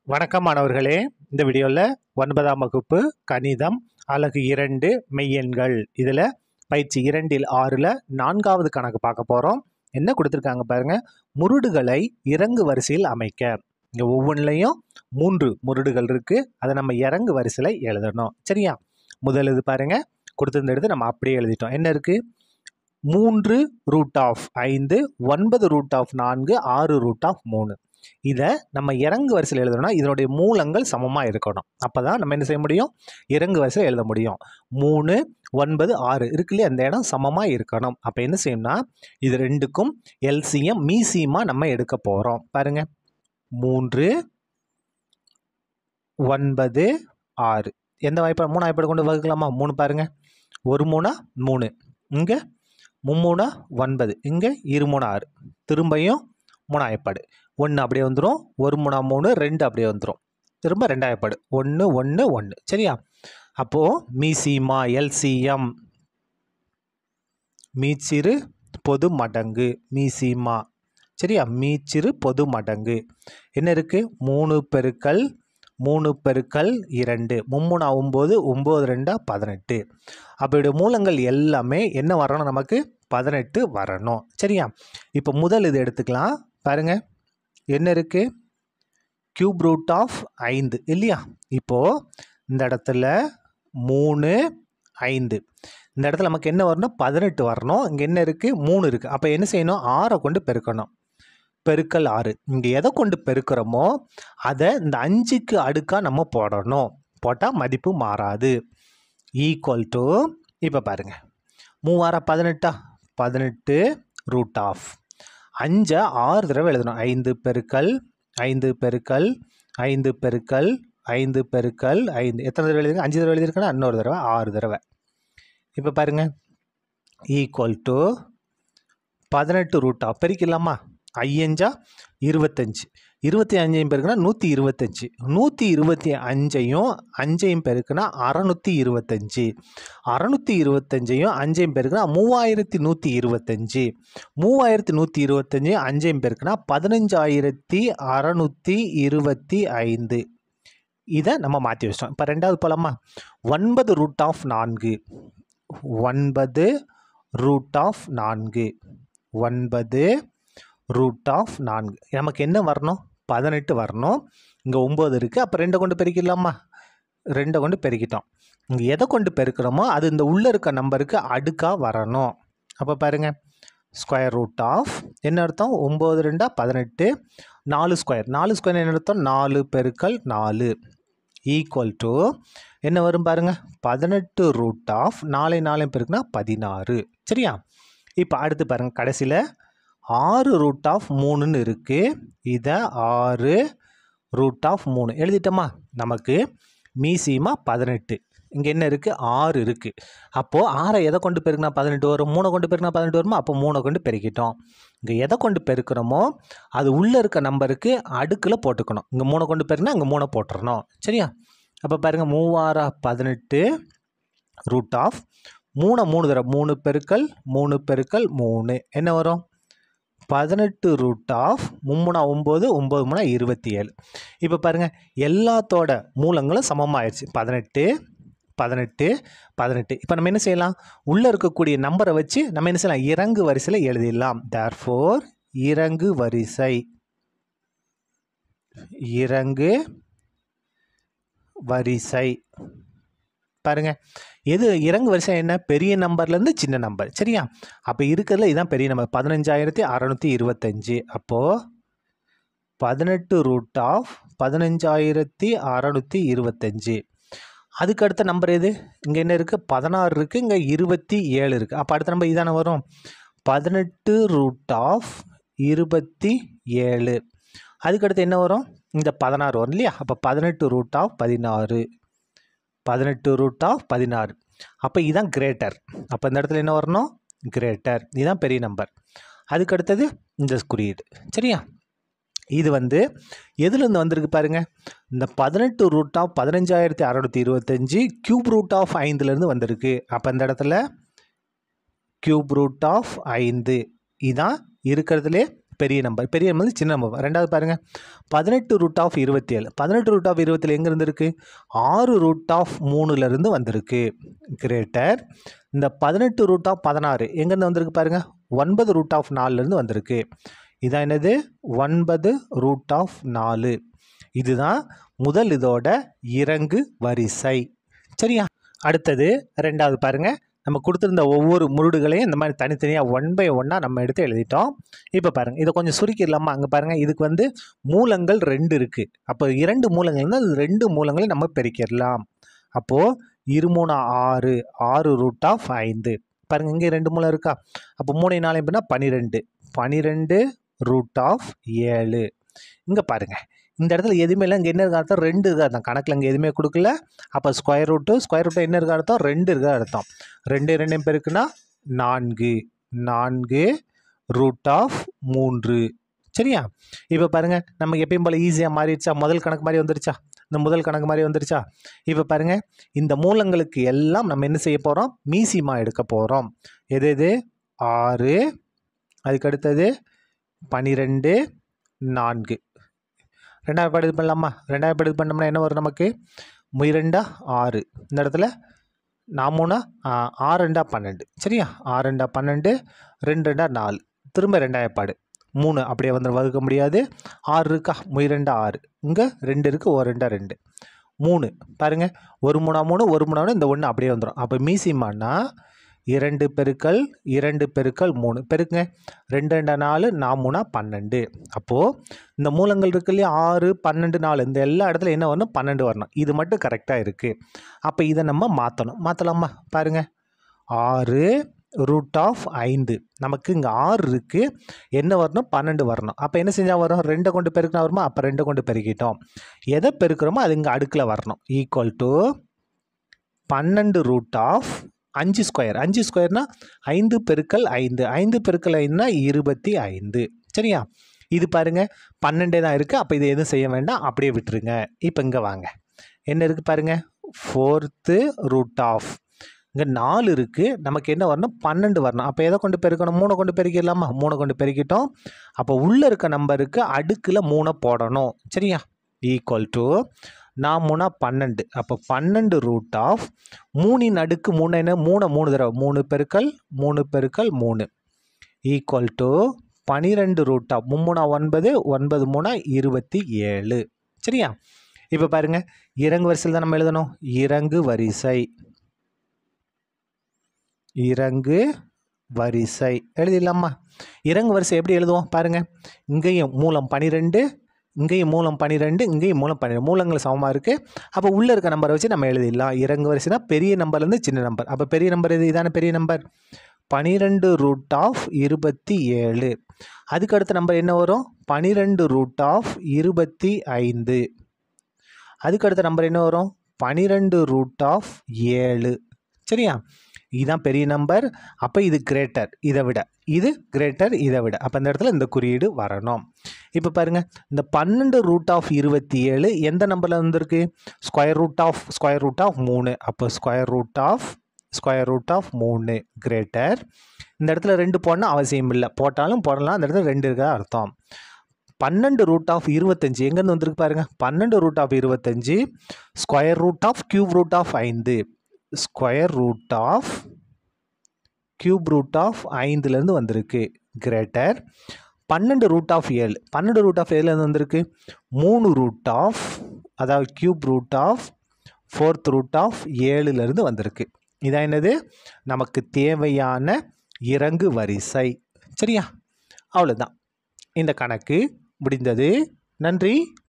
வணக்கம் மாணவர்களே இந்த வீடியோவில் ஒன்பதாம் வகுப்பு கணிதம் அலகு இரண்டு மெய்யெண்கள் இதில் பயிற்சி இரண்டில் ஆறில் நான்காவது கணக்கு பார்க்க போகிறோம் என்ன கொடுத்துருக்காங்க பாருங்க முருடுகளை இறங்கு வரிசையில் அமைக்க இங்கே ஒவ்வொன்றிலையும் மூன்று முருடுகள் இருக்குது அதை நம்ம இறங்கு வரிசையில் எழுதணும் சரியா முதல் இது பாருங்க கொடுத்துருந்த எடுத்து நம்ம அப்படியே எழுதிட்டோம் என்ன இருக்குது மூன்று ரூட் ஆஃப் ஐந்து ஒன்பது ரூட் ஆஃப் நான்கு ஆறு ரூட் ஆஃப் மூணு இதை நம்ம இறங்கு வரிசையில் எழுதணும்னா இதனுடைய மூலங்கள் சமமாக இருக்கணும் அப்போ தான் நம்ம என்ன செய்ய முடியும் இறங்கு வரிசையில் எழுத முடியும் மூணு ஒன்பது ஆறு இருக்கு இல்லையா அந்த இடம் சமமாக இருக்கணும் அப்போ என்ன செய்யணும்னா இது ரெண்டுக்கும் எல்சிஎம் மீசியமா நம்ம எடுக்க போகிறோம் பாருங்க மூன்று ஒன்பது ஆறு எந்த வாய்ப்பாடு மூணு வாய்ப்பாடு கொண்டு வகுக்கலாமா மூணு பாருங்க ஒரு மூணா மூணு இங்கே மும்மூணா ஒன்பது இங்கே இரு மூணு ஆறு திரும்பியும் மூணாயப்பாடு ஒன்று அப்படியே வந்துடும் ஒரு மூணா மூணு ரெண்டு அப்படியே வந்துடும் திரும்ப ரெண்டாயப்பாடு ஒன்று ஒன்று ஒன்று சரியா அப்போது மீசிமா எல்சிஎம் மீச்சிறு பொது மடங்கு மீசிமா சரியா மீச்சிறு பொது மடங்கு என்ன இருக்குது மூணு பெருக்கல் மூணு பெருக்கல் இரண்டு மும்மூணா ஒம்பது ஒம்பது ரெண்டா பதினெட்டு அப்படி மூலங்கள் எல்லாமே என்ன வரணும் நமக்கு பதினெட்டு வரணும் சரியா இப்போ முதல் இது எடுத்துக்கலாம் பாருங்க என்ன இருக்கு கியூப் ரூட் ஆஃப் ஐந்து இல்லையா இப்போது இந்த இடத்துல மூணு ஐந்து இந்த இடத்துல நமக்கு என்ன வரணும் பதினெட்டு வரணும் இங்கே என்ன இருக்குது மூணு இருக்குது அப்போ என்ன செய்யணும் ஆறை கொண்டு பெருக்கணும் பெருக்கல் ஆறு இங்கே எதை கொண்டு பெருக்கிறோமோ அதை இந்த அஞ்சுக்கு அடுக்காக நம்ம போடணும் போட்டால் மதிப்பு மாறாது ஈக்குவல் டு இப்போ பாருங்கள் மூவாயிரம் பதினெட்டா பதினெட்டு ரூட் ஆஃப் அஞ்சை ஆறு தடவை எழுதணும் ஐந்து பெருக்கல் ஐந்து பெருக்கல் ஐந்து பெருக்கல் ஐந்து பெருக்கல் ஐந்து எத்தனை தடவை எழுதிருக்கேன் அஞ்சு தடவை எழுதியிருக்கேன்னா இன்னொரு தடவை ஆறு தடவை இப்போ பாருங்கள் ஈக்குவல் டு பதினெட்டு ரூட் ஆஃப் பெருக்கிடலாமா ஐயஞ்சா இருபத்தஞ்சு இருபத்தி அஞ்சையும் பெருக்குனா நூற்றி இருபத்தஞ்சி நூற்றி இருபத்தி அஞ்சையும் அஞ்சையும் பெருக்குனா அறநூற்றி இருபத்தஞ்சி அறநூற்றி இருபத்தஞ்சையும் அஞ்சையும் பெருக்குனா மூவாயிரத்தி நூற்றி இருபத்தஞ்சி மூவாயிரத்தி நூற்றி இருபத்தஞ்சையும் அஞ்சையும் பெருக்குனா பதினஞ்சாயிரத்தி அறநூற்றி இருபத்தி ஐந்து இதை நம்ம மாற்றி வச்சிட்டோம் இப்போ ரெண்டாவது போலாமா ஒன்பது ரூட் ஆஃப் நான்கு ஒன்பது ரூட் ஆஃப் நான்கு ஒன்பது ரூட் ஆஃப் நான்கு நமக்கு என்ன வரணும் பதினெட்டு வரணும் இங்கே ஒம்பது இருக்குது அப்போ ரெண்டை கொண்டு பெருக்கிடலாமா ரெண்டை கொண்டு பெருக்கிட்டோம் இங்கே எதை கொண்டு பெருக்கிறோமோ அது இந்த உள்ளே இருக்க நம்பருக்கு அடுக்காக வரணும் அப்போ பாருங்கள் ஸ்கொயர் ரூட் ஆஃப் என்ன அர்த்தம் ஒம்பது ரெண்டா பதினெட்டு நாலு ஸ்கொயர் நாலு ஸ்கொயர் என்ன அர்த்தம் நாலு பெருக்கல் நாலு ஈக்குவல் டு என்ன வரும் பாருங்கள் பதினெட்டு ரூட் ஆஃப் நாளை நாளையும் பெருக்குனா பதினாறு சரியா இப்போ அடுத்து பாருங்கள் கடைசியில் ஆறு ரூட் ஆஃப் மூணுன்னு இருக்குது இதை ஆறு ரூட் ஆஃப் மூணு எழுதிட்டோமா நமக்கு மீசியமா பதினெட்டு இங்கே என்ன இருக்குது ஆறு இருக்குது அப்போது ஆறை எதை கொண்டு பெருக்கினா பதினெட்டு வரும் மூணை கொண்டு பெருக்கினா பதினெட்டு வருமா அப்போ மூணை கொண்டு பெருக்கிட்டோம் இங்கே எதை கொண்டு பெருக்கிறோமோ அது உள்ளே இருக்க நம்பருக்கு அடுக்கில் போட்டுக்கணும் இங்கே மூணை கொண்டு பெருக்கினா இங்கே மூணை போட்டுறணும் சரியா அப்போ பாருங்கள் மூவாயிரம் பதினெட்டு ரூட் ஆஃப் மூணை மூணு தடவை மூணு பெருக்கல் மூணு பெருக்கல் மூணு என்ன வரும் பதினெட்டு ரூட் ஆஃப் மும்மூணா ஒம்பது ஒம்பது மூணா இருபத்தி ஏழு இப்போ பாருங்கள் எல்லாத்தோட மூலங்களும் சமமாகிடுச்சு பதினெட்டு பதினெட்டு பதினெட்டு இப்போ நம்ம என்ன செய்யலாம் உள்ளே இருக்கக்கூடிய நம்பரை வச்சு நம்ம என்ன செய்யலாம் இறங்கு வரிசையில் எழுதிடலாம் தேர்ஃபோர் இறங்கு வரிசை இறங்கு வரிசை பாருங்க எது இறங்கு வரிசை என்ன பெரிய நம்பர்லேருந்து சின்ன நம்பர் சரியா அப்போ இருக்கிறதுல இதுதான் பெரிய நம்பர் பதினஞ்சாயிரத்தி அறநூற்றி இருபத்தஞ்சி அப்போது பதினெட்டு ரூட் ஆஃப் பதினஞ்சாயிரத்தி அறநூற்றி இருபத்தஞ்சி அதுக்கு அடுத்த நம்பர் எது இங்கே என்ன இருக்குது பதினாறு இருக்குது இங்கே இருபத்தி ஏழு இருக்குது அப்போ அடுத்த நம்பர் இதானே வரும் பதினெட்டு ரூட் ஆஃப் இருபத்தி ஏழு அதுக்கடுத்து என்ன வரும் இந்த பதினாறு வரும் இல்லையா அப்போ பதினெட்டு ரூட் ஆஃப் பதினாறு பதினெட்டு ரூட் ஆஃப் பதினாறு அப்போ இதுதான் கிரேட்டர் அப்போ இந்த இடத்துல என்ன வரணும் கிரேட்டர் இதுதான் பெரிய நம்பர் அதுக்கு அடுத்தது இந்த குறியீடு சரியா இது வந்து எதுலேருந்து வந்திருக்கு பாருங்க இந்த பதினெட்டு ரூட் ஆஃப் பதினஞ்சாயிரத்தி அறநூற்றி இருபத்தஞ்சி கியூப் ரூட் ஆஃப் ஐந்துலேருந்து வந்திருக்கு அப்போ இந்த இடத்துல கியூப் ரூட் ஆஃப் ஐந்து இதான் இருக்கிறதுலே பெரிய நம்பர் பெரிய நம்பர் வந்து சின்ன நம்பர் ரெண்டாவது பாருங்கள் பதினெட்டு ரூட் ஆஃப் இருபத்தி ஏழு பதினெட்டு ரூட் ஆஃப் இருபத்தேழு எங்கே இருந்திருக்கு ஆறு ரூட் ஆஃப் மூணுலேருந்து வந்திருக்கு கிரேட்டர் இந்த பதினெட்டு ரூட் ஆஃப் பதினாறு எங்கேருந்து வந்திருக்கு பாருங்கள் ஒன்பது ரூட் ஆஃப் நாலுலேருந்து வந்திருக்கு இதான் என்னது ஒன்பது ரூட் ஆஃப் நாலு இதுதான் முதல் இதோட இறங்கு வரிசை சரியா அடுத்தது ரெண்டாவது பாருங்க நம்ம கொடுத்துருந்த ஒவ்வொரு முருடுகளையும் இந்த மாதிரி தனித்தனியாக ஒன் பை ஒன்னாக நம்ம எடுத்து எழுதிட்டோம் இப்போ பாருங்கள் இதை கொஞ்சம் சுருக்கிடலாமா அங்கே பாருங்கள் இதுக்கு வந்து மூலங்கள் ரெண்டு இருக்குது அப்போ இரண்டு மூலங்கள் இருந்தால் அது ரெண்டு மூலங்களையும் நம்ம பெருக்கிடலாம் அப்போது இருமூணா ஆறு ஆறு ரூட் ஆஃப் ஐந்து பாருங்கள் இங்கே ரெண்டு மூலம் இருக்கா அப்போ மூணு நாலு எப்படின்னா பன்னிரெண்டு பன்னிரெண்டு ரூட் ஆஃப் ஏழு இங்கே பாருங்கள் இந்த இடத்துல எதுவுமே இல்லை இங்கே என்ன இருக்க அர்த்தம் ரெண்டு இருக்க அர்த்தம் கணக்கில் இங்கே எதுவுமே கொடுக்கல அப்போ ஸ்கொயர் ரூட்டு ஸ்கொயர் ரூட்டு என்ன இருக்க அர்த்தம் ரெண்டு இருக்க அர்த்தம் ரெண்டு ரெண்டையும் பெருக்குன்னா நான்கு நான்கு ரூட் ஆஃப் மூன்று சரியா இப்போ பாருங்கள் நமக்கு எப்பயும் போல் ஈஸியாக மாறிடுச்சா முதல் கணக்கு மாதிரி வந்துருச்சா இந்த முதல் கணக்கு மாதிரி வந்துருச்சா இப்போ பாருங்கள் இந்த மூலங்களுக்கு எல்லாம் நம்ம என்ன செய்ய போகிறோம் மீசிமா எடுக்க போகிறோம் எது எது ஆறு அதுக்கு அடுத்தது பன்னிரெண்டு நான்கு ரெண்டாவது பாடு இது பண்ணலாமா ரெண்டாவது பாடு இது பண்ணோம்னா என்ன வரும் நமக்கு இரண்டா ஆறு இந்த இடத்துல நாமூணா ஆறு ரெண்டா பன்னெண்டு சரியா ஆறு ரெண்டா பன்னெண்டு ரெண்டு ரெண்டா நாலு திரும்ப ரெண்டாயிரம் பாடு மூணு அப்படியே வந்து வகுக்க முடியாது ஆறு இருக்கா முயரெண்டா ஆறு இங்கே ரெண்டு இருக்குது ஒரு ரெண்டா ரெண்டு மூணு பாருங்கள் ஒரு மூணா மூணு ஒரு மூணா மூணு இந்த ஒன்று அப்படியே வந்துடும் அப்போ மீசிமானா இரண்டு பெருக்கல் இரண்டு பெருக்கல் மூணு பெருக்குங்க ரெண்டு ரெண்டா நாலு நாமூணா பன்னெண்டு அப்போது இந்த மூலங்கள் இருக்கு இல்லையா ஆறு பன்னெண்டு நாலு இந்த எல்லா இடத்துல என்ன வரணும் பன்னெண்டு வரணும் இது மட்டும் கரெக்டாக இருக்குது அப்போ இதை நம்ம மாற்றணும் மாற்றலாமா பாருங்கள் ஆறு ரூட் ஆஃப் ஐந்து நமக்கு இங்கே ஆறு இருக்குது என்ன வரணும் பன்னெண்டு வரணும் அப்போ என்ன செஞ்சால் வரும் ரெண்டை கொண்டு பெருக்கினா வருமா அப்போ ரெண்டை கொண்டு பெருக்கிட்டோம் எதை பெருக்கிறோமோ அது இங்கே அடுக்கில் வரணும் ஈக்குவல் டு பன்னெண்டு ரூட் ஆஃப் அஞ்சு ஸ்கொயர் அஞ்சு ஸ்கொயர்னால் ஐந்து பெருக்கல் ஐந்து ஐந்து பெருக்கல் ஐந்துனா இருபத்தி ஐந்து சரியா இது பாருங்கள் பன்னெண்டே தான் இருக்குது அப்போ இது எதுவும் செய்ய வேண்டாம் அப்படியே விட்டுருங்க இப்போ இங்கே வாங்க என்ன இருக்குது பாருங்கள் ஃபோர்த்து ரூட் ஆஃப் இங்கே நாலு இருக்குது நமக்கு என்ன வரணும் பன்னெண்டு வரணும் அப்போ எதை கொண்டு பெருக்கணும் மூணை கொண்டு பெருக்கிடலாமா மூணை கொண்டு பெருக்கிட்டோம் அப்போ உள்ளே இருக்க நம்பருக்கு அடுக்கில் மூணை போடணும் சரியா ஈக்குவல் டு நான் மூணா பன்னெண்டு அப்போ பன்னெண்டு ரூட் ஆஃப் மூணின் அடுக்கு மூணு என்ன மூணை மூணு தடவை மூணு பெருக்கல் மூணு பெருக்கல் மூணு ஈக்குவல் டு பனிரெண்டு ரூட் ஆஃப் மும்மூணா ஒன்பது ஒன்பது மூணா இருபத்தி ஏழு சரியா இப்போ பாருங்க இறங்கு வரிசையில் தான் நம்ம எழுதணும் இறங்கு வரிசை இறங்கு வரிசை எழுதிடலாமா இறங்கு வரிசை எப்படி எழுதுவோம் பாருங்க இங்கேயும் மூலம் பனிரெண்டு இங்கேயும் மூலம் பன்னிரெண்டு இங்கேயும் மூலம் பன்னிரெண்டு மூலங்கள் சமமாக இருக்குது அப்போ உள்ளே இருக்க நம்பரை வச்சு நம்ம எழுதிடலாம் இறங்கு வரிசைனா பெரிய நம்பர்லேருந்து சின்ன நம்பர் அப்போ பெரிய நம்பர் இது இதான பெரிய நம்பர் பனிரெண்டு ரூட் ஆஃப் இருபத்தி ஏழு அதுக்கு அடுத்த நம்பர் என்ன வரும் பனிரெண்டு ரூட் ஆஃப் இருபத்தி ஐந்து அதுக்கு அடுத்த நம்பர் என்ன வரும் பனிரெண்டு ரூட் ஆஃப் ஏழு சரியா இதுதான் பெரிய நம்பர் அப்போ இது கிரேட்டர் இதை விட இது கிரேட்டர் இதை விட அப்போ இந்த இடத்துல இந்த குறியீடு வரணும் இப்போ பாருங்கள் இந்த பன்னெண்டு ரூட் ஆஃப் இருபத்தி ஏழு எந்த நம்பரில் வந்திருக்கு square root of square root of மூணு அப்போ square root of square root of மூணு கிரேட்டர் இந்த இடத்துல ரெண்டு போடணும் அவசியம் இல்லை போட்டாலும் போடலாம் அந்த இடத்துல ரெண்டு இருக்கா அர்த்தம் பன்னெண்டு ரூட் ஆஃப் இருபத்தஞ்சு எங்கேருந்து வந்திருக்கு பாருங்கள் பன்னெண்டு ரூட் ஆஃப் இருபத்தஞ்சு square root of cube root of ஐந்து square root of cube root of ஐந்துலேருந்து வந்திருக்கு கிரேட்டர் பன்னெண்டு ரூட் ஆஃப் ஏழு பன்னெண்டு ரூட் ஆஃப் ஏழுலேருந்து வந்திருக்கு மூணு ரூட் ஆஃப் அதாவது cube root of fourth root of ஏழுலேருந்து வந்திருக்கு இதான் என்னது நமக்கு தேவையான இறங்கு வரிசை சரியா அவ்வளோதான் இந்த கணக்கு முடிந்தது நன்றி